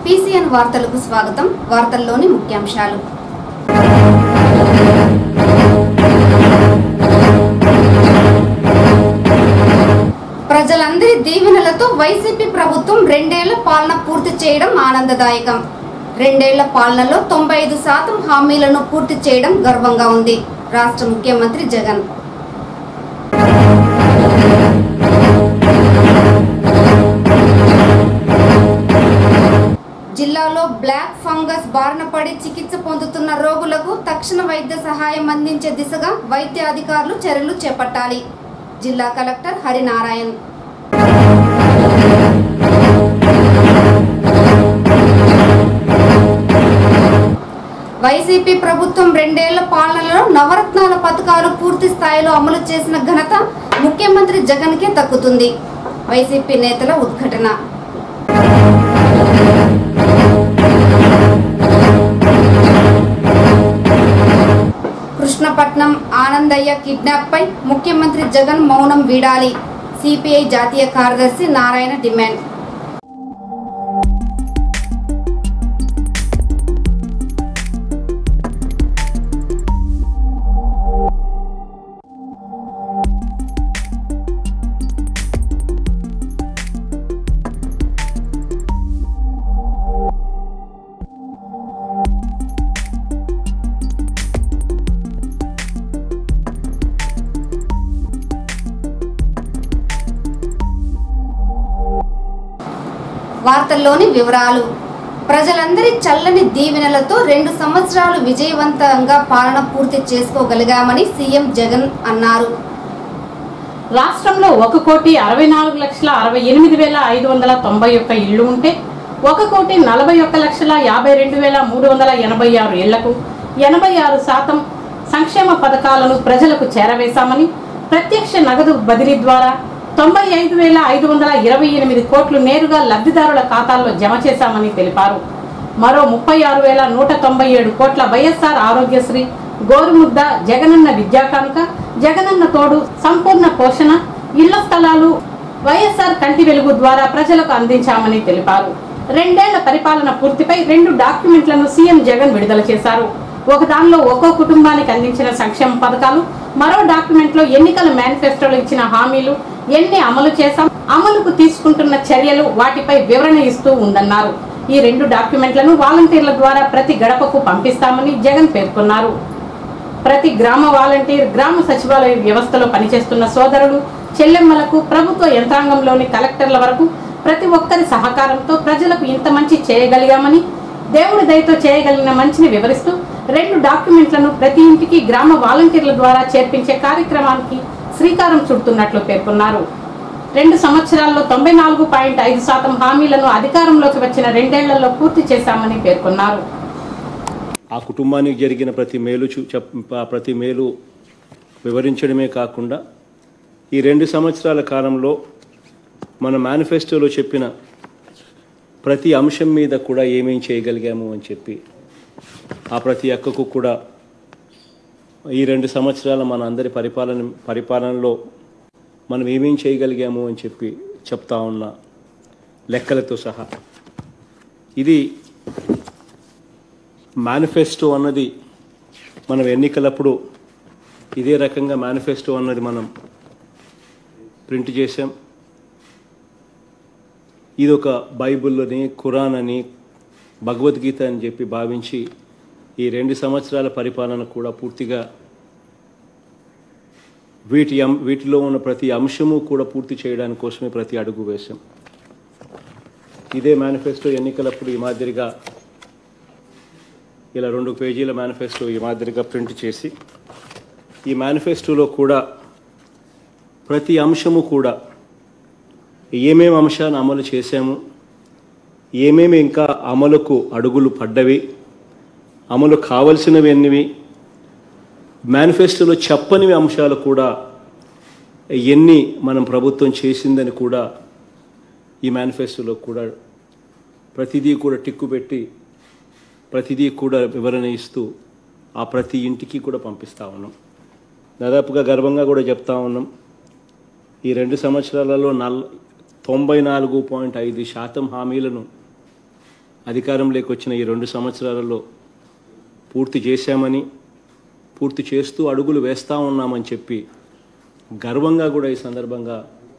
PCN వార్తలకు స్వాగతం వార్తల్లోని ముఖ్యాంశాలు ప్రజలందరి దీవెనలతో వైసీపీ ప్రభుత్వం రెండేళ్ల పాలన పూర్తి చేయడం ఆనందదాయకం రెండేళ్ల పాలనలో తొంభై ఐదు శాతం హామీలను పూర్తి చేయడం గర్వంగా ఉంది రాష్ట్ర ముఖ్యమంత్రి జగన్ జిల్లాలో బ్లాక్ ఫంగస్ బారిన పడి చికిత్స పొందుతున్న రోగులకు తక్షణ వైద్య సహాయం అందించే దిశగా వైద్య అధికారులు చర్యలు చేపట్టాలి జిల్లా కలెక్టర్ హరినారాయణ్ వైసీపీ ప్రభుత్వం రెండేళ్ల పాలనలో నవరత్నాల పథకాలు పూర్తి స్థాయిలో అమలు చేసిన ఘనత ముఖ్యమంత్రి జగన్కే దక్కుతుంది వైసీపీ నేతల ఉద్ఘటన కృష్ణపట్నం ఆనందయ్య కిడ్నాప్ పై ముఖ్యమంత్రి జగన్ మౌనం వీడాలి సిపిఐ జాతీయ కార్యదర్శి నారాయణ డిమాండ్ వార్తల్లోని వివరాలు ప్రజలందరి చల్లని దీవెనలతో రెండు సంవత్సరాలు విజయవంతంగా పాలన పూర్తి చేసుకోగలిగామని సీఎం జగన్ అన్నారు రాష్ట్రంలో ఒక కోటి అరవై నాలుగు లక్షల అరవై ఎనిమిది వేల ఐదు వందల తొంభై ఒక్క ఇళ్లు ఉంటే ఒక కోటి నలభై ఒక్క లక్షల యాభై రెండు వేల మూడు వందల ఎనభై ఆరు ఇళ్లకు ఎనభై ఆరు శాతం సంక్షేమ పథకాలను ప్రజలకు చేరవేశామని ప్రత్యక్ష నగదు బదిలీ ద్వారా తొంభై ఐదు వేల ఐదు వందల ఇరవై ఎనిమిది కోట్లు నేరుగా లబ్ధిదారుల ఖాతాల్లో జమ చేశామని తెలిపారు మరో ముప్పై ఆరు వేల నూట తొంభై ఏడు కోట్ల వైఎస్ఆర్ ఆరోగ్యశ్రీ గోరుముద్ద జగనన్న విద్యా కానుక జగనన్న తోడు సంపూర్ణ పోషణ ఇళ్ల స్థలాలు వైఎస్ఆర్ కంటి వెలుగు ద్వారా ప్రజలకు అందించామని తెలిపారు రెండేళ్ల పరిపాలన పూర్తిపై రెండు డాక్యుమెంట్లను సీఎం జగన్ విడుదల చేశారు ఒక దానిలో ఒక్కో కుటుంబానికి అందించిన సంక్షేమ పథకాలు మరో డాక్యుమెంట్ లో ఎన్నికల మేనిఫెస్టోలో ఇచ్చిన హామీలు ఎన్ని అమలు చేశాం అమలుకు తీసుకుంటున్న చర్యలు వాటిపై వివరణ ఇస్తూ ఉందన్నారు ఈ రెండు డాక్యుమెంట్లను వాలంటీర్ల ద్వారా ప్రతి గడపకు పంపిస్తామని జగన్ పేర్కొన్నారు ప్రతి గ్రామ వాలంటీర్ గ్రామ సచివాలయ వ్యవస్థలో పనిచేస్తున్న సోదరులు చెల్లెమ్మలకు ప్రభుత్వ యంత్రాంగంలోని కలెక్టర్ల వరకు ప్రతి ఒక్కరి సహకారంతో ప్రజలకు ఇంత మంచి చేయగలిగామని దేవుడి దయతో చేయగలిగిన మంచిని వివరిస్తూ రెండు డాక్యుమెంట్లను ప్రతి ఇంటికి గ్రామ వాలంటీర్ల ద్వారా చేర్పించే కార్యక్రమానికి శ్రీకారం చుడుతున్నట్లు పేర్కొన్నారు రెండు సంవత్సరాల్లో తొంభై నాలుగు పాయింట్ ఐదు శాతం హామీలను అధికారంలోకి వచ్చిన రెండేళ్లలో పూర్తి చేశామని పేర్కొన్నారు ఆ కుటుంబానికి జరిగిన ప్రతి మేలు చూ చెప్ ఆ ప్రతి మేలు వివరించడమే కాకుండా ఈ రెండు సంవత్సరాల కాలంలో మన మేనిఫెస్టోలో చెప్పిన ప్రతి అంశం మీద కూడా ఏమేం చేయగలిగాము అని చెప్పి ఆ ప్రతి అక్కకు కూడా ఈ రెండు సంవత్సరాల మన అందరి పరిపాలన పరిపాలనలో మనం ఏమేం చేయగలిగాము అని చెప్పి చెప్తా ఉన్న లెక్కలతో సహా ఇది మేనిఫెస్టో అన్నది మనం ఎన్నికలప్పుడు ఇదే రకంగా మేనిఫెస్టో అన్నది మనం ప్రింట్ చేసాం ఇది ఒక బైబిల్ని ఖురాన్ అని భగవద్గీత అని చెప్పి భావించి ఈ రెండు సంవత్సరాల పరిపాలన కూడా పూర్తిగా వీటి అం వీటిలో ఉన్న ప్రతి అంశము కూడా పూర్తి చేయడానికి కోసమే ప్రతి అడుగు వేశాం ఇదే మేనిఫెస్టో ఎన్నికలప్పుడు ఈ మాదిరిగా ఇలా రెండు పేజీల మేనిఫెస్టో ఈ మాదిరిగా ప్రింట్ చేసి ఈ మేనిఫెస్టోలో కూడా ప్రతి అంశము కూడా ఏమేమి అంశాన్ని అమలు చేశాము ఏమేమి ఇంకా అమలుకు అడుగులు పడ్డవి అమలు కావలసినవి ఎన్నివి మేనిఫెస్టోలో చెప్పనివి అంశాలు కూడా ఎన్ని మనం ప్రభుత్వం చేసిందని కూడా ఈ మేనిఫెస్టోలో కూడా ప్రతిదీ కూడా టిక్కు పెట్టి ప్రతిదీ కూడా వివరణ ఇస్తూ ఆ ప్రతి ఇంటికి కూడా పంపిస్తా ఉన్నాం దాదాపుగా గర్వంగా కూడా చెప్తా ఉన్నాం ఈ రెండు సంవత్సరాలలో నల్ తొంభై నాలుగు పాయింట్ ఐదు శాతం హామీలను అధికారంలోకి వచ్చిన ఈ రెండు సంవత్సరాలలో పూర్తి చేశామని పూర్తి చేస్తూ అడుగులు వేస్తూ ఉన్నామని చెప్పి గర్వంగా కూడా ఈ సందర్భంగా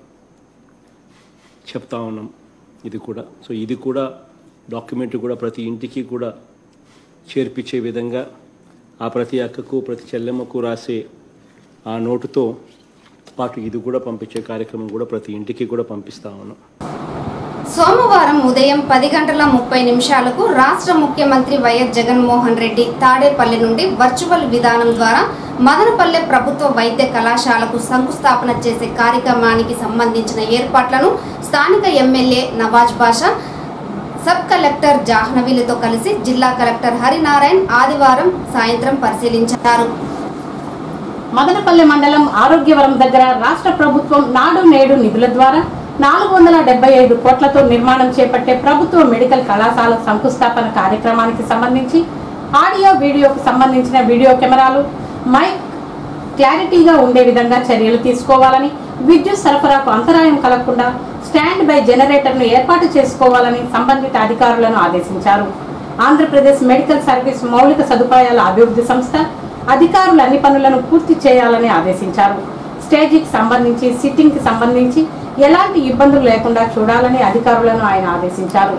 చెప్తా ఉన్నాం ఇది కూడా సో ఇది కూడా డాక్యుమెంట్ కూడా ప్రతి ఇంటికి కూడా చేర్పించే విధంగా ఆ ప్రతి అక్కకు ప్రతి చెల్లెమ్మకు రాసే ఆ నోటుతో పాటు ఇది కూడా పంపించే కార్యక్రమం కూడా ప్రతి ఇంటికి కూడా పంపిస్తా ఉన్నాం సోమవారం ఉదయం పది గంటల ముప్పై నిమిషాలకు రాష్ట్ర ముఖ్యమంత్రి వైఎస్ జగన్మోహన్ రెడ్డి తాడేపల్లి నుండి వర్చువల్ విధానం ద్వారా మదనపల్లె ప్రభుత్వ వైద్య కళాశాలకు శంకుస్థాపన చేసే కార్యక్రమానికి సంబంధించిన ఏర్పాట్లను స్థానిక MLA Nawaz Basha sub collector జాహ్నవీలతో కలిసి జిల్లా కలెక్టర్ హరినారాయణ్ ఆదివారం సాయంత్రం పరిశీలించారు మదనపల్లె మండలం ఆరోగ్యవరం దగ్గర రాష్ట్ర ప్రభుత్వం నాడు నేడు నిధుల ద్వారా నాలుగు వందల డెబ్బై ఐదు కోట్లతో నిర్మాణం చేపట్టే ప్రభుత్వ మెడికల్ కళాశాల శంకుస్థాపన కార్యక్రమానికి సంబంధించి ఆడియో వీడియోకు సంబంధించిన వీడియో కెమెరాలు మైక్ క్లారిటీగా ఉండే విధంగా చర్యలు తీసుకోవాలని విద్యుత్ సరఫరాకు అంతరాయం కలగకుండా స్టాండ్ బై జనరేటర్ను ఏర్పాటు చేసుకోవాలని సంబంధిత అధికారులను ఆదేశించారు ఆంధ్రప్రదేశ్ మెడికల్ సర్వీస్ మౌలిక సదుపాయాల అభివృద్ధి సంస్థ అధికారులు అన్ని పనులను పూర్తి చేయాలని ఆదేశించారు స్టేజికి సంబంధించి సిట్టింగ్ కి సంబంధించి ఎలాంటి ఇబ్బందులు లేకుండా చూడాలని అధికారులను ఆయన ఆదేశించారు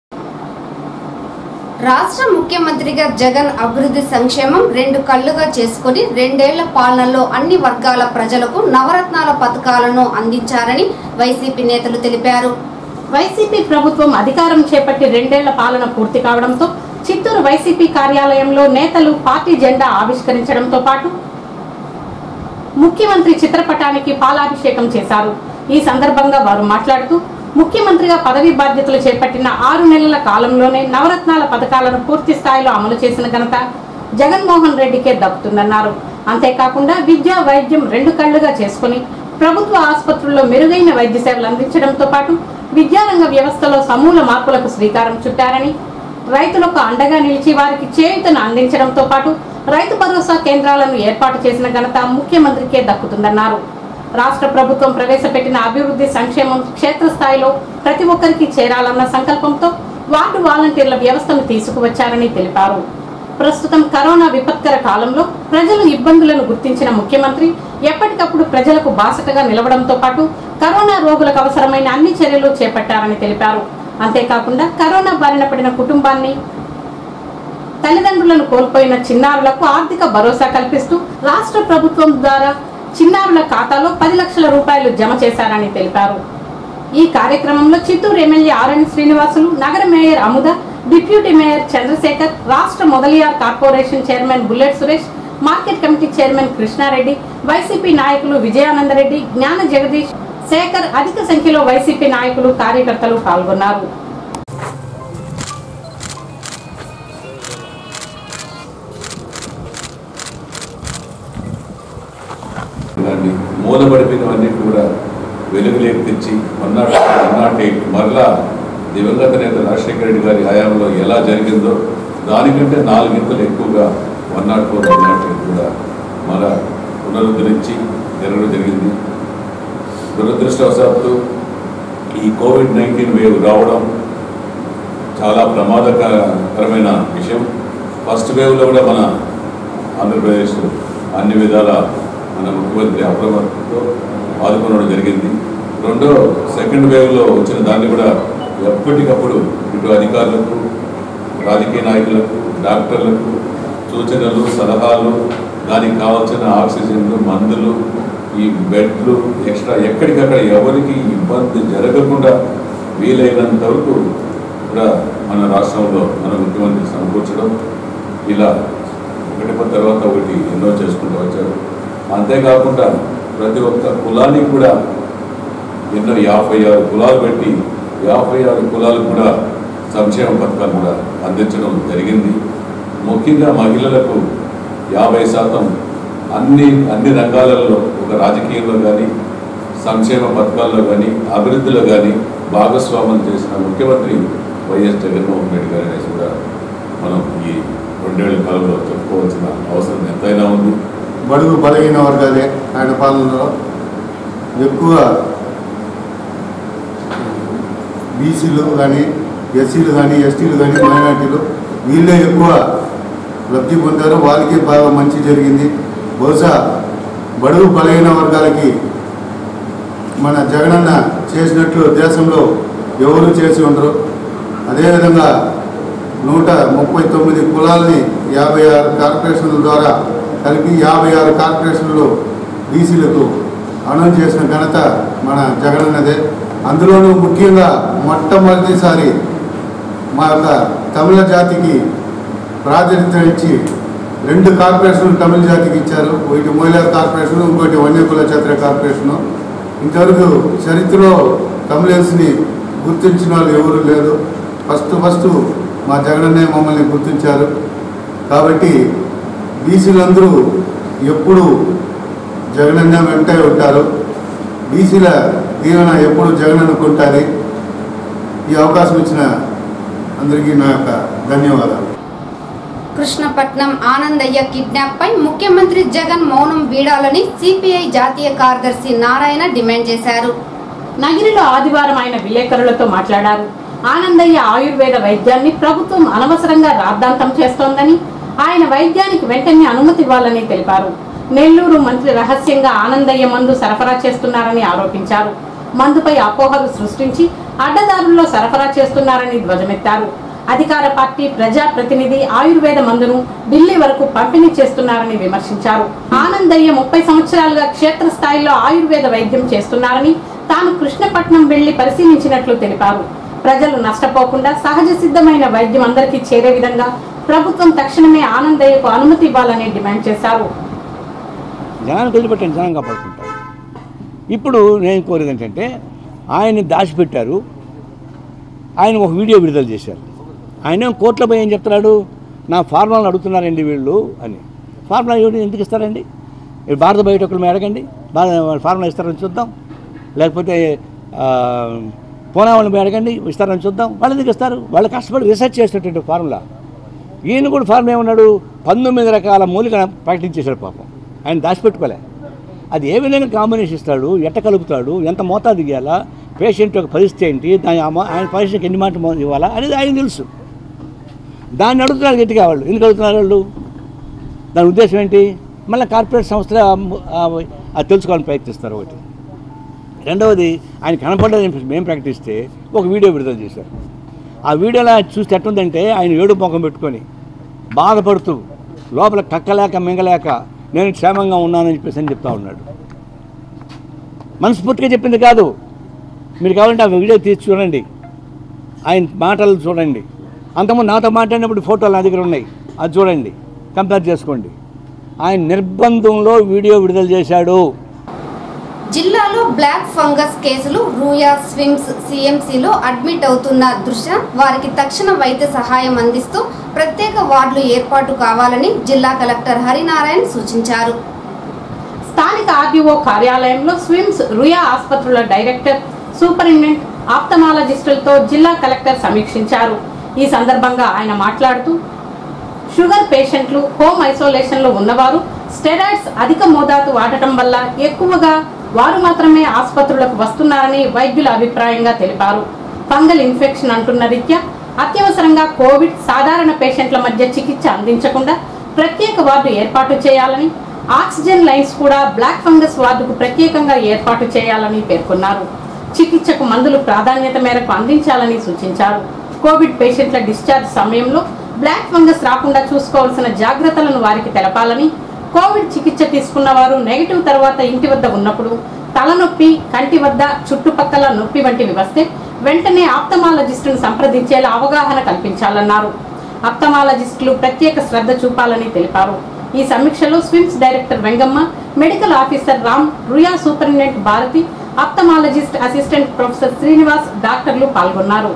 రాష్ట్ర ముఖ్యమంత్రిగా జగన్ అభివృద్ధి సంక్షేమం రెండు కళ్లుగా చేసుకుని రెండేళ్ల పాలనలో అన్ని వర్గాల ప్రజలకు నవరత్నాల పథకాలను అందించారని వైసీపీ నేతలు తెలిపారు వైసీపీ ప్రభుత్వం అధికారం చేపట్టి రెండేళ్ల పాలన పూర్తి కావడంతో చిత్తూరు వైసీపీ కార్యాలయంలో నేతలు పార్టీ జెండా ఆవిష్కరించడంతో పాటు ముఖ్యమంత్రి చిత్రపటానికి పాలాభిషేకం చేశారు ఈ సందర్భంగా వారు మాట్లాడుతూ ముఖ్యమంత్రిగా పదవి బాధ్యతలు చేపట్టిన ఆరు నెలల కాలంలోనే నవరత్నాల పథకాలను పూర్తి స్థాయిలో అమలు చేసిన ఘనత జగన్మోహన్ రెడ్డికే దక్కుతుందన్నారు అంతేకాకుండా విద్య వైద్యం రెండు కళ్లుగా చేసుకుని ప్రభుత్వ ఆసుపత్రుల్లో మెరుగైన వైద్య సేవలు అందించడంతో పాటు విద్యారంగ వ్యవస్థలో సమూల మార్పులకు శ్రీకారం చుట్టారని రైతులకు అండగా నిలిచి వారికి చేయూతను అందించడంతో పాటు రైతు భరోసా కేంద్రాలను ఏర్పాటు చేసిన ఘనత ముఖ్యమంత్రికే దక్కుతుందన్నారు రాష్ట్ర ప్రభుత్వం ప్రవేశపెట్టిన అభివృద్ధి సంక్షేమం క్షేత్రస్థాయిలో ప్రతి ఒక్కరికి చేరాలన్న సంకల్పంతో వార్డు వాలంటీర్ల వ్యవస్థను తీసుకువచ్చారని తెలిపారు ప్రస్తుతం కరోనా విపత్కర కాలంలో ప్రజలు ఇబ్బందులను గుర్తించిన ముఖ్యమంత్రి ఎప్పటికప్పుడు ప్రజలకు బాసటగా నిలవడంతో పాటు కరోనా రోగులకు అవసరమైన అన్ని చర్యలు చేపట్టారని తెలిపారు అంతేకాకుండా కరోనా బారిన పడిన కుటుంబాన్ని తల్లిదండ్రులను కోల్పోయిన చిన్నారులకు ఆర్థిక భరోసా కల్పిస్తూ రాష్ట్ర ప్రభుత్వం ద్వారా చిన్నారుల ఖాతాలో పది లక్షల రూపాయలు జమ చేశారని తెలిపారు ఈ కార్యక్రమంలో చిత్తూరు ఎమ్మెల్యే ఆర్ఎన్ శ్రీనివాసులు నగర mayor Amuda deputy mayor Chandrasekhar రాష్ట్ర Mudaliar corporation chairman bullet Suresh market committee chairman Krishna Reddy YCP నాయకులు విజయానందరెడ్డి జ్ఞాన జగదీష్ శేఖర్ అధిక సంఖ్యలో వైసీపీ నాయకులు కార్యకర్తలు పాల్గొన్నారు దాన్ని మూలపడిపోయినవన్నీ కూడా వెలుగులోకి తెచ్చి one nought one nought eight మరలా దివంగత నేత రాజశేఖర రెడ్డి గారి హయాంలో ఎలా జరిగిందో దానికంటే నాలుగింతలు ఎక్కువగా one nought four one nought eight కూడా మళ్ళా పునరుద్ధరించి జరగడం జరిగింది దురదృష్టవశాత్తు ఈ కోవిడ్ నైన్టీన్ వేవ్ రావడం చాలా ప్రమాదకరమైన విషయం ఫస్ట్ వేవ్లో కూడా మన ఆంధ్రప్రదేశ్ అన్ని విధాల మన ముఖ్యమంత్రి అప్రమత్తంతో ఆదుకోవడం జరిగింది రెండో సెకండ్ వేవ్లో వచ్చిన దాన్ని కూడా ఎప్పటికప్పుడు ఇటు అధికారులకు రాజకీయ నాయకులకు డాక్టర్లకు సూచనలు సలహాలు దానికి కావాల్సిన ఆక్సిజన్లు మందులు ఈ బెడ్లు ఎక్స్ట్రా ఎక్కడికక్కడ ఎవరికి ఇబ్బంది జరగకుండా వీలైనంత వరకు కూడా మన రాష్ట్రంలో మన ముఖ్యమంత్రి సమకూర్చడం ఇలా ఒకటి పది తర్వాత ఒకటి ఎన్నో చేసుకుంటూ వచ్చారు అంతేకాకుండా ప్రతి ఒక్క కులానికి కూడా ఎన్నో యాభై ఆరు కులాలు పెట్టి యాభై ఆరు కులాలకు కూడా సంక్షేమ పథకాలు కూడా అందించడం జరిగింది ముఖ్యంగా మహిళలకు యాభై శాతం అన్ని అన్ని రంగాలలో ఒక రాజకీయంలో కానీ సంక్షేమ పథకాల్లో కానీ అభివృద్ధిలో కానీ భాగస్వామ్యం చేసిన ముఖ్యమంత్రి వైఎస్ జగన్మోహన్ రెడ్డి గారు అనేసి కూడా మనం ఈ రెండేళ్ల కాలంలో చెప్పుకోవాల్సిన అవసరం ఎంతైనా ఉంది బడుగు బలహీన వర్గాలే ఆయన పాలనలో ఎక్కువ బీసీలు కానీ ఎస్సీలు కానీ ఎస్టీలు కానీ మైనార్టీలు వీళ్ళే ఎక్కువ లబ్ధి పొందారు వాళ్ళకి బాగా మంచి జరిగింది బహుశా బడుగు బలహీన వర్గాలకి మన జగనన్న చేసినట్లు దేశంలో ఎవరు చేసి ఉండరు అదేవిధంగా నూట ముప్పై తొమ్మిది కులాలని యాభై ఆరు కార్పొరేషన్ల ద్వారా కలిపి యాభై ఆరు కార్పొరేషన్లు బీసీలకు అనౌన్స్ చేసిన ఘనత మన జగనన్నదే అందులోనూ ముఖ్యంగా మొట్టమొదటిసారి మా యొక్క తమిళ జాతికి ప్రాతినిధ్యం ఇచ్చి రెండు కార్పొరేషన్లు తమిళ జాతికి ఇచ్చారు ఒకటి మహిళా కార్పొరేషన్ ఇంకోటి వన్యకుల క్షేత్ర కార్పొరేషను ఇంతవరకు చరిత్రలో తమిళన్స్ని గుర్తించిన వాళ్ళు ఎవరు లేరు ఫస్ట్ ఫస్ట్ మా జగనన్నే మమ్మల్ని గుర్తించారు కాబట్టి బీసీలందరూ ఎప్పుడు జగనన్న వెంటే ఉంటారు బీసీల దీవెన ఎప్పుడు జగన్ అనుకుంటారు ఈ అవకాశం ఇచ్చిన అందరికీ నా యొక్క ధన్యవాదాలు కృష్ణపట్నం ఆనందయ్య కిడ్నాప్ పై ముఖ్యమంత్రి జగన్ మౌనం వీడాలని సిపిఐ జాతీయ కార్యదర్శి నారాయణ డిమాండ్ చేశారు నగిరిలో ఆదివారం ఆయన విలేకరులతో మాట్లాడారు ఆనందయ్య ఆయుర్వేద వైద్యాన్ని ప్రభుత్వం అనవసరంగా రాద్ధాంతం చేస్తోందని ఆయన వైద్యానికి వెంటనే అనుమతి ఇవ్వాలని తెలిపారు నెల్లూరు మంత్రి రహస్యంగా ఆనందయ్య మందు సరఫరా చేస్తున్నారని ఆరోపించారు మందుపై అపోహలు సృష్టించి అడ్డదారుల్లో సరఫరా చేస్తున్నారని ధ్వజమెత్తారు అధికార పార్టీ ప్రజా ప్రతినిధి ఆయుర్వేద మందును ఢిల్లీ వరకు పంపిణీ చేస్తున్నారని విమర్శించారు ఆనందయ్య ముప్పై సంవత్సరాలుగా క్షేత్రస్థాయిలో ఆయుర్వేద వైద్యం చేస్తున్నారని తాను కృష్ణపట్నం వెళ్లి పరిశీలించినట్లు తెలిపారు ప్రజలు నష్టపోకుండా సహజ సిద్ధమైన వైద్యం అందరికీ చేరే విధంగా ప్రభుత్వం తక్షణమే ఆనందయ్యకు అనుమతి ఇవ్వాలని డిమాండ్ చేశారు జనాన్ని వదిలిపెట్టండి జనం కాపాడుకుంటారు ఇప్పుడు నేను కోరేది ఏంటంటే ఆయన్ని దాచిపెట్టారు ఆయన ఒక వీడియో విడుదల చేశారు ఆయన కోర్టులో పోయి ఏం చెప్తున్నాడు నా ఫార్ములాను అడుగుతున్నారండి వీళ్ళు అని ఫార్ములా ఎవరు ఎందుకు ఇస్తారండి మీరు భారత బయోటెక్లు అడగండి భారత ఫార్ములా ఇస్తారని చూద్దాం లేకపోతే ఆ, పూనా వాళ్ళని అడగండి ఇస్తారని చూద్దాం వాళ్ళు ఎందుకు ఇస్తారు వాళ్ళు కష్టపడి రీసెర్చ్ చేసినటువంటి ఫార్ములా ఈయన కూడా ఫార్మ్ ఏమన్నాడు పంతొమ్మిది రకాల మూలిక ప్రకటించేశాడు పాపం ఆయన దాచిపెట్టుకోలే అది ఏ విధంగా కాంబినేషన్ ఇస్తాడు ఎట్ట కలుపుతాడు ఎంత మోతాదు ఇవ్వాలా పేషెంట్ యొక్క పరిస్థితి ఏంటి దాని అమ- ఆయన పరిస్థితికి ఎన్ని మాట మో- ఇవ్వాలా అనేది ఆయన తెలుసు దాన్ని అడుగుతున్నారు గట్టిగా వాళ్ళు ఎందుకు అడుగుతున్నారు వాళ్ళు దాని ఉద్దేశం ఏంటి మళ్ళీ కార్పొరేట్ సంస్థలు ఆ- ఆ- అది తెలుసుకోవాలని ప్రయత్నిస్తారు ఒకటి రెండవది ఆయన కనపడ్డది మేము ప్రకటిస్తే ఒక వీడియో విడుదల చేశారు ఆ వీడియోలో చూస్తే ఎట్టుందంటే ఆయన ఏడు ముఖం పెట్టుకొని బాధపడుతూ లోపల కక్కలేక మింగలేక నేను క్షేమంగా ఉన్నానని చెప్పేసి అని చెప్తా ఉన్నాడు మనస్ఫూర్తిగా చెప్పింది కాదు మీరు కావాలంటే ఆ వీడియో తీసి చూడండి ఆయన మాటలు చూడండి అంతకుముందు నాతో మాట్లాడినప్పుడు ఫోటోలు నా దగ్గర ఉన్నాయి అది చూడండి కంపేర్ చేసుకోండి ఆయన నిర్బంధంలో వీడియో విడుదల చేశాడు జిల్లాలో బ్లాక్ ఫంగస్ కేసులు రూయా స్విమ్స్ సిఎంసిలో అడ్మిట్ అవుతున్న దృష్ట్యా వారికి తక్షణ వైద్య సహాయం అందిస్తూ ప్రత్యేక వార్డులు ఏర్పాటు కావాలని జిల్లా కలెక్టర్ హరినారాయణ సూచించారు స్థానిక ఆర్డీఓ కార్యాలయంలో స్విమ్స్ రుయా ఆసుపత్రుల డైరెక్టర్ సూపరింటెండెంట్ ఆప్తమాలజిస్టులతో జిల్లా కలెక్టర్ సమీక్షించారు ఈ సందర్భంగా ఆయన మాట్లాడుతూ షుగర్ పేషెంట్లు హోమ్ ఐసోలేషన్ లో ఉన్నవారు స్టెరాయిడ్స్ అధిక మోతాదు వాడటం వల్ల ఎక్కువగా వారు మాత్రమే ఆసుపత్రులకు వస్తున్నారని వైద్యుల అభిప్రాయంగా తెలిపారు ఫంగల్ ఇన్ఫెక్షన్ అంటున్న రీత్యా అత్యవసరంగా కోవిడ్ సాధారణ పేషెంట్ల మధ్య చికిత్స అందించకుండా ప్రత్యేక వార్డు ఏర్పాటు చేయాలని ఆక్సిజన్ లైన్స్ కూడా బ్లాక్ ఫంగస్ వార్డుకు ప్రత్యేకంగా ఏర్పాటు చేయాలని పేర్కొన్నారు చికిత్సకు మందులు ప్రాధాన్యత మేరకు అందించాలని సూచించారు కోవిడ్ పేషెంట్ల డిశ్చార్జ్ సమయంలో బ్లాక్ ఫంగస్ రాకుండా చూసుకోవాల్సిన జాగ్రత్తలను వారికి తెలపాలని కోవిడ్ చికిత్స తీసుకున్న వారు నెగిటివ్ తర్వాత ఇంటి వద్ద ఉన్నప్పుడు తలనొప్పి కంటి వద్ద చుట్టుపక్కల నొప్పి వంటివి వస్తే వెంటనే ఆప్తమాలజిస్టును సంప్రదించేలా అవగాహన కల్పించాలన్నారు ఆప్తమాలజిస్టులు ప్రత్యేక శ్రద్ధ చూపాలని తెలిపారు ఈ సమీక్షలో SVIMS director Vengamma medical officer Ram Ruia superintendent Bharathi ophthalmologist assistant professor Srinivas డాక్టర్లు పాల్గొన్నారు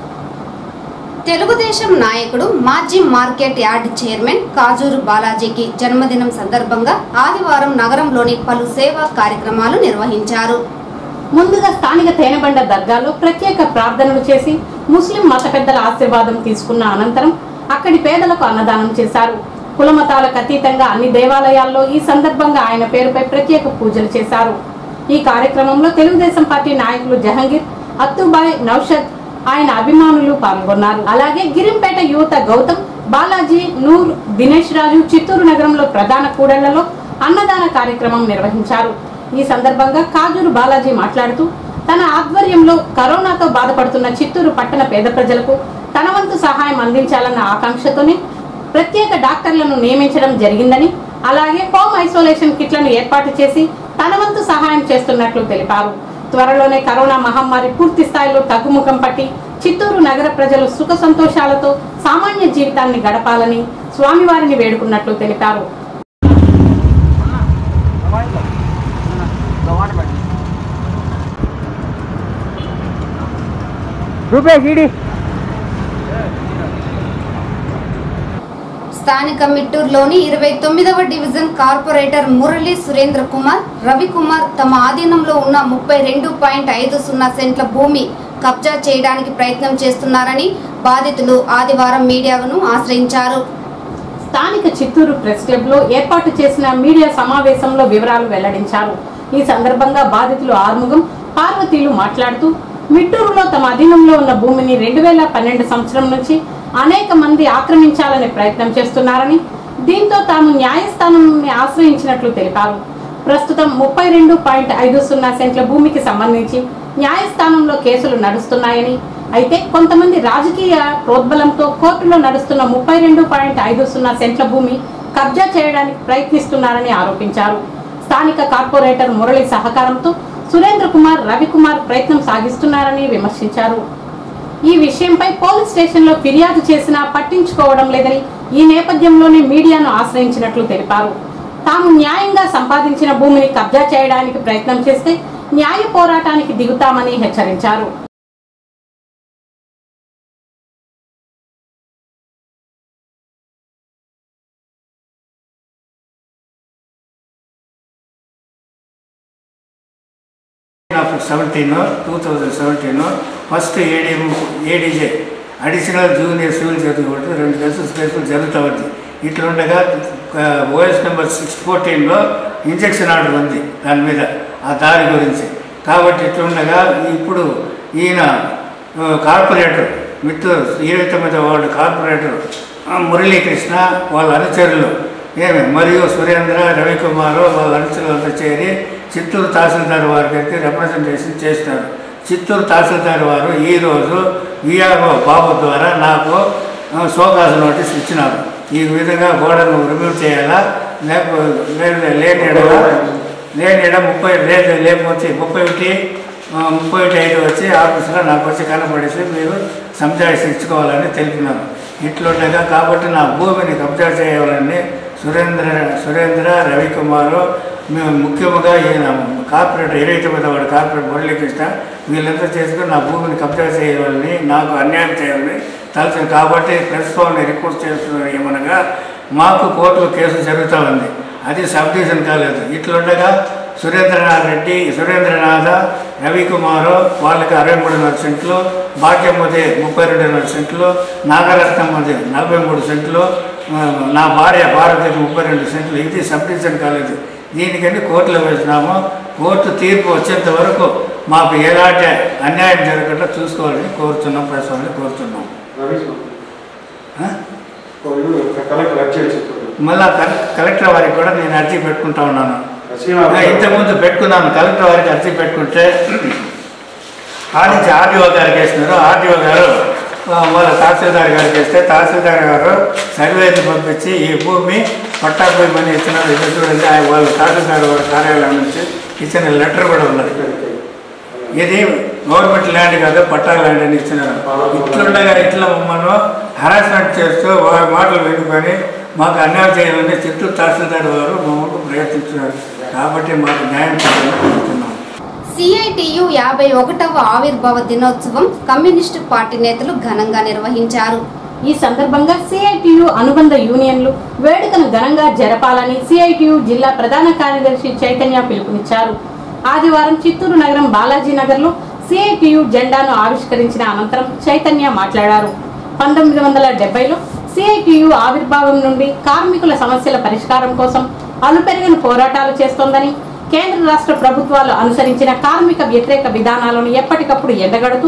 తెలుగుదేశం నాయకుడు మాజీ మార్కెట్ యార్డ్ చైర్మన్ కాజూరు బాలాజీకి జన్మదినం సందర్భంగా ఆదివారం నగరంలోని పలు సేవా కార్యక్రమాలు నిర్వహించారు ముందుగా స్థానిక తేనెబండ దర్గాలో ప్రత్యేక ప్రార్థనలు చేసి ముస్లిం మత పెద్దల ఆశీర్వాదం తీసుకున్న అనంతరం అక్కడి పేదలకు అన్నదానం చేశారు కులమతాలకు అతీతంగా అన్ని దేవాలయాల్లో ఈ సందర్భంగా ఆయన పేరుపై ప్రత్యేక పూజలు చేశారు ఈ కార్యక్రమంలో తెలుగుదేశం పార్టీ నాయకులు జహంగీర్ అత్తుబాయ్ నౌషద్ ఆయన అభిమానులు పాల్గొన్నారు అలాగే గిరింపేట యువత గౌతమ్ బాలాజీ నూర్ దినేష్ రాజు చిత్తూరు నగరంలో ప్రధాన కూడళ్లలో అన్నదాన కార్యక్రమం నిర్వహించారు ఈ సందర్భంగా కాజూరు బాలాజీ మాట్లాడుతూ తన ఆధ్వర్యంలో కరోనాతో బాధపడుతున్న చిత్తూరు పట్టణ పేద ప్రజలకు తన వంతు సహాయం అందించాలన్న ఆకాంక్షతోనే ప్రత్యేక డాక్టర్లను నియమించడం జరిగిందని అలాగే హోమ్ ఐసోలేషన్ కిట్లను ఏర్పాటు చేసి తన వంతు సహాయం చేస్తున్నట్లు తెలిపారు త్వరలోనే కరోనా మహమ్మారి పూర్తి స్థాయిలో తగ్గుముఖం పట్టి చిత్తూరు నగర ప్రజలు సుఖ సంతోషాలతో సామాన్య జీవితాన్ని గడపాలని స్వామివారిని వేడుకున్నట్లు తెలిపారు స్థానిక మిట్టూరులోని ఇరవై తొమ్మిదవ డివిజన్ కార్పొరేటర్ మురళీ సురేంద్ర కుమార్ రవికుమార్ తమ ఆధీనంలో ఉన్న ముప్పై రెండు పాయింట్ ఐదు సున్నా సెంట్ల భూమి కబ్జా చేయడానికి ప్రయత్నం చేస్తున్నారని బాధితులు ఆదివారం మీడియాను ఆశ్రయించారు స్థానిక చిత్తూరు ప్రెస్ క్లబ్ లో ఏర్పాటు చేసిన మీడియా సమావేశంలో వివరాలు వెల్లడించారు ఈ సందర్భంగా బాధితులు ఆర్ముగం పార్వతీలు మాట్లాడుతూ మిట్టూరులో తమ అధీనంలో ఉన్న భూమిని రెండు వేల పన్నెండు సంవత్సరం నుంచి అనేక మంది ఆక్రమించాలనే ప్రయత్నం చేస్తున్నారని దీంతో తాము న్యాయస్థానాన్ని ఆశ్రయించినట్లు తెలిపారు ప్రస్తుతం ముప్పై రెండు పాయింట్ ఐదు సున్నా సెంట్ల భూమికి సంబంధించి న్యాయస్థానంలో కేసులు నడుస్తున్నాయని అయితే కొంతమంది రాజకీయ ప్రోద్బలంతో కోర్టులో నడుస్తున్న ముప్పై రెండు పాయింట్ ఐదు సున్నా సెంట్ల భూమి కబ్జా చేయడానికి ప్రయత్నిస్తున్నారని ఆరోపించారు స్థానిక కార్పొరేటర్ మురళి సహకారంతో సురేంద్ర కుమార్ రవికుమార్ ప్రయత్నం సాగిస్తున్నారని విమర్శించారు ఈ విషయంపై పోలీస్ స్టేషన్లో ఫిర్యాదు చేసినా పట్టించుకోవడం లేదని ఈ నేపథ్యంలోనే మీడియాను ఆశ్రయించినట్లు తెలిపారు తాము న్యాయంగా సంపాదించిన భూమిని కబ్జా చేయడానికి ప్రయత్నం చేస్తే న్యాయ పోరాటానికి దిగుతామని హెచ్చరించారు of seventeen two thousand seventeen first ADM ADJ additional junior civil చదువుకుంటూ రెండు కేసులు స్పేసులు జరుగుతూ ఉంది ఇట్లుండగా ఓఎస్ నెంబర్ సిక్స్ ఫోర్టీన్లో ఇంజక్షన్ ఆర్డర్ ఉంది దాని మీద ఆ దారి గురించి కాబట్టి ఇట్లుండగా ఇప్పుడు ఈయన ఆ, కార్పొరేటర్ మిత్తూరు ఇరవై తొమ్మిదో వార్డు కార్పొరేటర్ ఆ, మురళీకృష్ణ వాళ్ళ అనుచరులు ఏమి మరియు సురేంద్ర రవికుమార్ వాళ్ళ అనుచరులతో చేరి చిత్తూరు తహసీల్దార్ వారికి రిప్రజెంటేషన్ చేస్తారు చిత్తూరు తహసీల్దార్ వారు ఈరోజు విఆర్ఓ బాబు ద్వారా నాకు ఆ, సోకాసు నోటీస్ ఇచ్చినారు ఈ విధంగా గోడను రిమూవ్ చేయాలా లేకపోతే లేని ఎడల లేని ఎడ ముప్పై లేదు లేకపోతే ముప్పై ఒకటి ఆ, ముప్పై ఒకటి ఐదు వచ్చి ఆఫీసులో నాకు వచ్చి కనపడేసి మీరు సంజాయిషి ఇచ్చుకోవాలని తెలిపినారు ఇట్లుండగా కాబట్టి నా భూమిని కబ్జా చేయాలని సురేంద్ర సురేంద్ర రవికుమారు మేము ముఖ్యంగా ఈయన కార్పొరేటర్ ఇరవై తొమ్మిది వాడు కార్పొరేటర్ మురళీకృష్ణ వీళ్ళంతా చేసుకుని నా భూమిని కబ్జా చేయాలని నాకు అన్యాయం చేయాలని తలచు కాబట్టి ప్రెస్ ఫోన్ని రిక్వెస్ట్ చేస్తున్నారు ఏమనగా మాకు కోర్టులో కేసు జరుగుతూ ఉంది అది సబ్ డివిజన్ కాలేదు ఇట్లుండగా సురేంద్రనాథ్ రెడ్డి సురేంద్రనాథ రవికుమారు వాళ్ళకి అరవై మూడున్నర సెంట్లు భాగ్యమ్మది ముప్పై రెండున్నర సెంట్లు నాగరత్నమ్మది నలభై మూడు సెంట్లు ఆ, నా భార్య భారతికి ముప్పై రెండు సెంట్లు ఇది సబ్ డివిజన్ కాలేదు దీనికని కోర్టులో వేసినాము కోర్టు తీర్పు వచ్చేంత వరకు మాకు ఎలాంటి అన్యాయం జరగకుండా చూసుకోవాలని కోరుతున్నాం ప్రశ్నలు కోరుతున్నాం ఆ? మళ్ళా కలె- కలెక్టర్ వారికి కూడా నేను అర్జీ పెట్టుకుంటా ఉన్నాను ఆ, ఇంతకుముందు పెట్టుకున్నాను కలెక్టర్ వారికి అర్జీ పెట్టుకుంటే ఆ నుంచి ఆర్డీఓ గారికి వేసినారు ఆర్డీఓ గారు ఆ, వాళ్ళ తహసీల్దార్ గారికి వేస్తే తహసీల్దార్ గారు సర్వేని పంపించి ఈ భూమి పట్టా భూమి ఇచ్చినారు ఇది చూడండి ఆ వాళ్ళ తహసీల్దార్ వారి కార్యాలయం నుంచి ఇచ్చిన లెటర్ కూడా ఉన్నది ఇది గవర్నమెంట్ ల్యాండ్ కాదు పట్టా ల్యాండ్ అని ఇచ్చినారు ఇట్లుండగా ఇట్లా మమ్మల్ని హరాస్మెంట్ చేస్తూ వారి మాటలు వినుకొని మాకు అన్యాయం చేయాలని చిత్తూరు తహసీల్దార్ వారు మమ్మల్ని ప్రయత్నించినారు కాబట్టి మాకు న్యాయం చేయాలని కోరుతున్నాం సిఐటియు యాభై ఒకటవ ఆవిర్భావ దినోత్సవం కమ్యూనిస్టు పార్టీ నేతలు ఘనంగా నిర్వహించారు ఈ సందర్భంగా సిఐటియు అనుబంధ యూనియన్లు వేడుకను ఘనంగా జరపాలని సిఐటియు జిల్లా ప్రధాన కార్యదర్శి చైతన్య పిలుపునిచ్చారు ఆదివారం చిత్తూరు నగరం బాలాజీ నగర్లో సిఐటియు జెండాను ఆవిష్కరించిన అనంతరం చైతన్య మాట్లాడారు పంతొమ్మిది వందల డెబ్బైలో సిఐటియు ఆవిర్భావం నుండి కార్మికుల సమస్యల పరిష్కారం కోసం అలుపెరగని పోరాటాలు చేస్తోందని కేంద్ర రాష్ట్ర ప్రభుత్వాలు అనుసరించిన కార్మిక వ్యతిరేక విధానాలను ఎప్పటికప్పుడు ఎండగడుతూ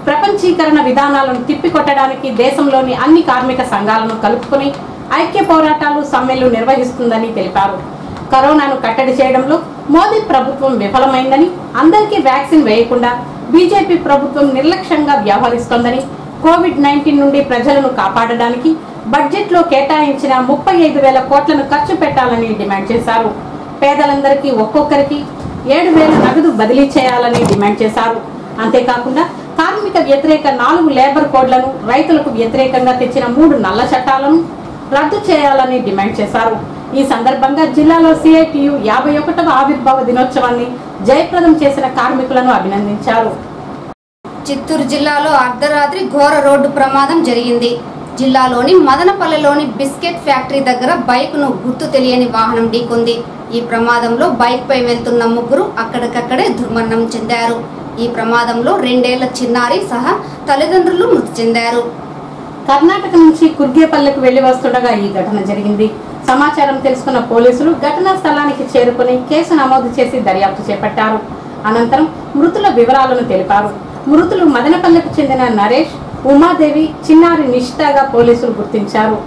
ప్రపంచీకరణ విధానాలను తిప్పికొట్టడానికి దేశంలోని అన్ని కార్మిక సంఘాలను కలుపుకొని ఐక్య పోరాటాలు సమ్మెలు నిర్వహిస్తుందని తెలిపారు కరోనాను కట్టడి చేయడంలో మోదీ ప్రభుత్వం విఫలమైందని అందరికీ వ్యాక్సిన్ వేయకుండా బీజేపీ ప్రభుత్వం నిర్లక్ష్యంగా వ్యవహరిస్తోందని కోవిడ్ నైన్టీన్ నుండి ప్రజలను కాపాడడానికి బడ్జెట్లో కేటాయించిన ముప్పై ఐదు వేల కోట్లను ఖర్చు పెట్టాలని డిమాండ్ చేశారు పేదలందరికీ ఒక్కొక్కరికి ఏడు వేల నగదు బదిలీ చేయాలని డిమాండ్ చేశారు అంతేకాకుండా కార్మిక వ్యతిరేక నాలుగు లేబర్ కోడ్లను రైతులకు వ్యతిరేకంగా తెచ్చిన మూడు నల్ల చట్టాలను రద్దు చేయాలని డిమాండ్ చేశారు ఈ సందర్భంగా జిల్లాలో సిఐటియు యాభై ఒకటవ ఆవిర్భావ దినోత్సవాన్ని జయప్రదం చేసిన కార్మికులను అభినందించారు చిత్తూరు జిల్లాలో అర్ధరాత్రి ఘోర రోడ్డు ప్రమాదం జరిగింది జిల్లాలోని మదనపల్లెలోని బిస్కెట్ ఫ్యాక్టరీ దగ్గర బైక్ను గుర్తు తెలియని వాహనం ఢీకొంది ఈ ప్రమాదంలో బైక్ పై వెళ్తున్న ముగ్గురు అక్కడికక్కడే దుర్మరణం చెందారు ఈ ప్రమాదంలో రెండేళ్ల చిన్నారి సహా తల్లిదండ్రులు మృతి చెందారు కర్ణాటక నుంచి కుర్గేపల్లెకు వెళ్లి వస్తుండగా ఈ ఘటన జరిగింది సమాచారం తెలుసుకున్న పోలీసులు ఘటనా స్థలానికి చేరుకుని కేసు నమోదు చేసి దర్యాప్తు చేపట్టారు అనంతరం మృతుల వివరాలను తెలిపారు మృతులు మదనపల్లెకు చెందిన నరేష్ ఉమాదేవి చిన్నారి నిష్ఠగా పోలీసులు గుర్తించారు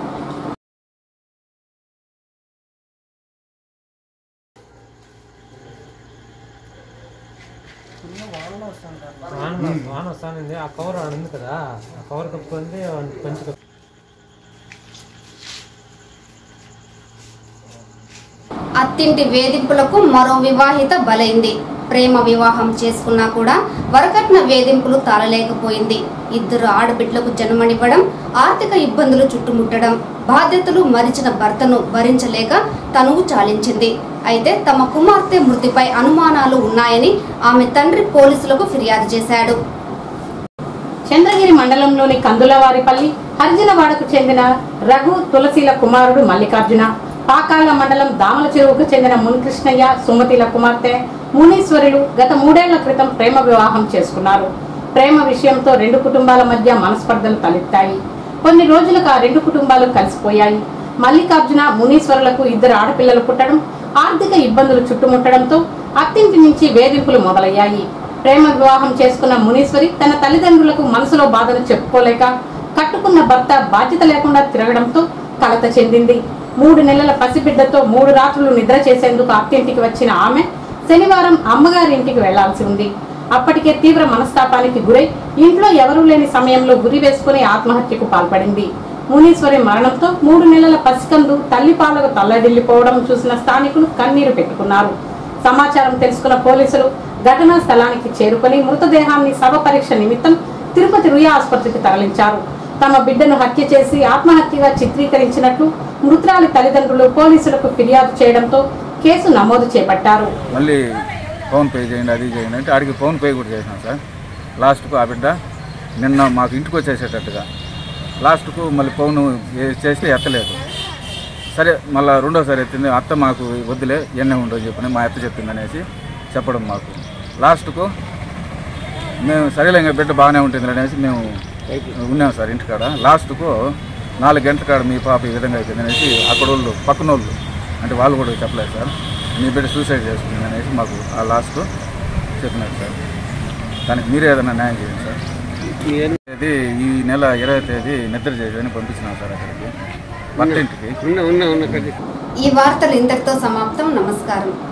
వాన వాన వస్తానండి ఆ కవర్ ఆడ ఉంది కదా ఆ కవర్ కప్పుకుంది కొంచెం అత్తింటి వేధింపులకు మరో వివాహిత బలైంది ప్రేమ వివాహం చేసుకున్నా కూడా వరకట్న వేధింపులు తాళలేకపోయింది ఇద్దరు ఆడబిడ్డలకు జన్మనివ్వడం ఆర్థిక ఇబ్బందులు చుట్టుముట్టడం బాధ్యతలు మరిచిన భర్తను భరించలేక తనువు చాలించింది అయితే తమ కుమార్తె మృతిపై అనుమానాలు ఉన్నాయని ఆమె తండ్రి పోలీసులకు ఫిర్యాదు చేశాడు చంద్రగిరి మండలంలోని కందులవారిపల్లి హర్జనవాడకు చెందిన రఘు తులసిల కుమారుడు మల్లికార్జున పాకాల మండలం దామల చెరువుకు చెందిన మునికృష్ణయ్య సుమతిల కుమార్తె మునీశ్వరులు గత మూడేళ్ల క్రితం ప్రేమ వివాహం చేసుకున్నారు ప్రేమ విషయంతో రెండు కుటుంబాల మధ్య మనస్పర్ధలు తలెత్తాయి కొన్ని రోజులకు ఆ రెండు కుటుంబాలు కలిసిపోయాయి మల్లికార్జున మునీశ్వరులకు ఇద్దరు ఆడపిల్లలు పుట్టడం ఆర్థిక ఇబ్బందులు చుట్టుముట్టడంతో అత్తింటి నుంచి వేధింపులు మొదలయ్యాయి ప్రేమ వివాహం చేసుకున్న మునీశ్వరి తన తల్లిదండ్రులకు మనసులో బాధను చెప్పుకోలేక కట్టుకున్న భర్త బాధ్యత లేకుండా తిరగడంతో కలత చెందింది మూడు నెలల పసిబిడ్డతో మూడు రాత్రులు నిద్ర చేసేందుకు అత్తింటికి వచ్చిన ఆమె శనివారం అమ్మగారి ఇంటికి వెళ్లాల్సి ఉంది అప్పటికే తీవ్ర మనస్తాపానికి గురై ఇంట్లో ఎవరూ లేని సమయంలో గురి వేసుకుని ఆత్మహత్యకు పాల్పడింది మునీశ్వరి మరణంతో మూడు నెలల పసికందు తల్లిపాలకు తల్లడిల్లిపోవడం చూసిన స్థానికులు కన్నీరు పెట్టుకున్నారు సమాచారం తెలుసుకున్న పోలీసులు ఘటనా స్థలానికి చేరుకొని మృతదేహాన్ని శవ పరీక్ష నిమిత్తం తిరుపతి రుయా ఆసుపత్రికి తరలించారు తమ బిడ్డను హత్య చేసి ఆత్మహత్యగా చిత్రీకరించినట్లు మృతురాలి తల్లిదండ్రులు పోలీసులకు ఫిర్యాదు చేయడంతో కేసు నమోదు చేపట్టారు మళ్ళీ ఫోన్ పే చేయండి అది చేయండి అంటే ఆడికి ఫోన్ పే కూడా చేసినాం సార్ లాస్ట్కు ఆ బిడ్డ నిన్న మాకు ఇంటికి వచ్చేసేటట్టుగా లాస్ట్కు మళ్ళీ ఫోన్ ఏ- చేస్తే ఎత్తలేదు సరే మళ్ళీ రెండోసారి ఎత్తింది అత్త మాకు వద్దులే ఎన్నే ఉండవు చెప్పని మా అత్త చెప్పింది అనేసి చెప్పడం మాకు లాస్ట్కు మేము సరేలే ఇంకా బిడ్డ బాగానే ఉంటుంది అనేసి మేము ఉన్నాం సార్ ఇంటికాడ లాస్ట్కు నాలుగు గంటల కాడ మీ పాప ఈ విధంగా అయిపోయింది అనేసి అక్కడ వాళ్ళు పక్కన వాళ్ళు అంటే వాళ్ళు కూడా చెప్పలేదు సార్ మీ బిడ్డ సూసైడ్ చేసుకుంది అనేసి మాకు ఆ లాస్ట్ చెప్పినారు సార్ దానికి మీరే ఏదైనా న్యాయం చేయండి సార్ తేదీ ఈ నెల ఇరవై తేదీ నిద్ర చేసి పంపించినాం సార్ అక్కడికి వంటింటికి ఈ వార్తలు ఇంతటితో సమాప్తం నమస్కారం